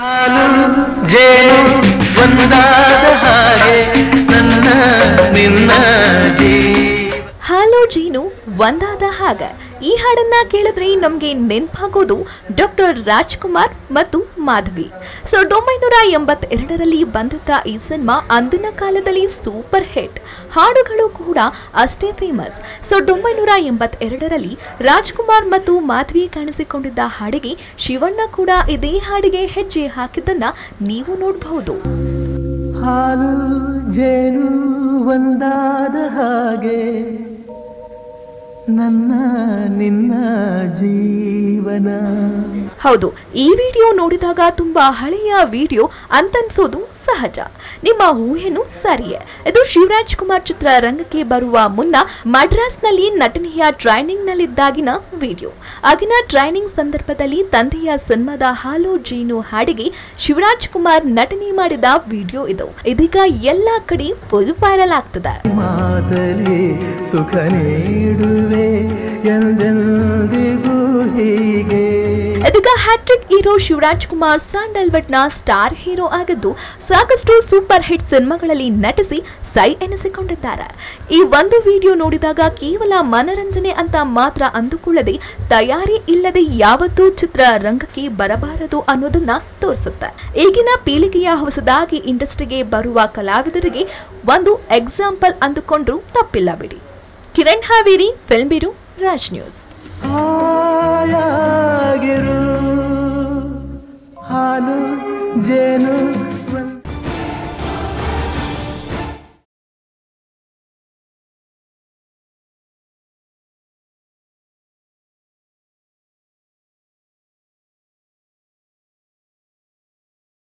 ಹಾಲು ಜೇನು ಒಂದಾದ ಹಾಗೆ ನನ್ನ ನಿನ್ನ ಜೀವ ಹಾಲೋ ಜೀನು ಒಂದಾದ ಹಾಗ ಈ ಹಾಡನ್ನ ಕೇಳಿದ್ರೆ ನಮ್ಗೆ ನೆನ್ಪಾಗೋದು ಡಾಕ್ಟರ್ ರಾಜ್ಕುಮಾರ್ ಮತ್ತು ಮಾಧವಿ ಸಾವಿರದ ಒಂಬೈನೂರ ಎಂಬತ್ತೆರಡರಲ್ಲಿ ಬಂದಿದ್ದ ಈ ಸಿನಿಮಾ ಅಂದಿನ ಕಾಲದಲ್ಲಿ ಸೂಪರ್ ಹಿಟ್ ಹಾಡುಗಳು ಕೂಡ ಅಷ್ಟೇ ಫೇಮಸ್ ಸಾವಿರದ ಒಂಬೈನೂರ ಎಂಬತ್ತೆರಡರಲ್ಲಿ ರಾಜ್ಕುಮಾರ್ ಮತ್ತು ಮಾಧವಿ ಕಾಣಿಸಿಕೊಂಡಿದ್ದ ಹಾಡಿಗೆ ಶಿವಣ್ಣ ಕೂಡ ಇದೇ ಹಾಡಿಗೆ ಹೆಜ್ಜೆ ಹಾಕಿದ್ದನ್ನ ನೀವು ನೋಡಬಹುದು ಹಾಲು ಜೇನು ಒಂದಾದ ಹಾಗೆ ನನ್ನ ನಿನ್ನ ಜೀವನ ಹೌದು ಈ ವಿಡಿಯೋ ನೋಡಿದಾಗ ತುಂಬಾ ಹಳೆಯ ವಿಡಿಯೋ ಅಂತನ್ಸೋದು ಸಹಜ ನಿಮ್ಮ ಊಹೆನೂ ಸರಿಯೇ ಇದು ಶಿವರಾಜ್ ಕುಮಾರ್ ಚಿತ್ರ ರಂಗಕ್ಕೆ ಬರುವ ಮುನ್ನ ಮಡ್ರಾಸ್ನಲ್ಲಿ ನಟನೆಯ ಟ್ರೈನಿಂಗ್ ನಲ್ಲಿದ್ದಾಗಿನ ವಿಡಿಯೋ ಆಗಿನ ಟ್ರೈನಿಂಗ್ ಸಂದರ್ಭದಲ್ಲಿ ತಂದೆಯ ಸಿನಿಮಾದ ಹಾಲು ಜೀನು ಹಾಡಿಗೆ ಶಿವರಾಜ್ ಕುಮಾರ್ ನಟನೆ ಮಾಡಿದ ವಿಡಿಯೋ ಇದು ಇದೀಗ ಎಲ್ಲ ಕಡೆ ಫುಲ್ ವೈರಲ್ ಆಗ್ತದೆ ಮಾತಲಿ ಸುಖ ನೀಡುವೆ ಎಂದೆಂದಿಗೂ ಹೀಗೆ ಇದೀಗ ಹ್ಯಾಟ್ರಿಕ್ ಹೀರೋ ಶಿವರಾಜ್ ಕುಮಾರ್ ಸ್ಯಾಂಡಲ್ವುಡ್ ನ ಸ್ಟಾರ್ ಹೀರೋ ಆಗಿದ್ದು ಸಾಕಷ್ಟು ಸೂಪರ್ ಹಿಟ್ ಸಿನಿಮಾಗಳಲ್ಲಿ ನಟಿಸಿ ಸೈ ಎನಿಸಿಕೊಂಡಿದ್ದಾರೆ ಈ ಒಂದು ವಿಡಿಯೋ ನೋಡಿದಾಗ ಕೇವಲ ಮನರಂಜನೆ ಅಂತ ಮಾತ್ರ ಅಂದುಕೊಳ್ಳದೆ ತಯಾರಿ ಇಲ್ಲದೆ ಯಾವತ್ತೂ ಚಿತ್ರ ರಂಗಕ್ಕೆ ಬರಬಾರದು ಅನ್ನೋದನ್ನ ತೋರಿಸುತ್ತೆ ಈಗಿನ ಪೀಳಿಗೆಯ ಹೊಸದಾಗಿ ಇಂಡಸ್ಟ್ರಿಗೆ ಬರುವ ಕಲಾವಿದರಿಗೆ ಒಂದು ಎಕ್ಸಾಂಪಲ್ ಅಂದುಕೊಂಡ್ರು ತಪ್ಪಿಲ್ಲ ಬಿಡಿ ಕಿರಣ್ ಹಾವೇರಿ ಫಿಲ್ಮ್ ಬ್ಯೂರೋ ರಾಜ್ ನ್ಯೂಸ್ ಆಯಾಸದ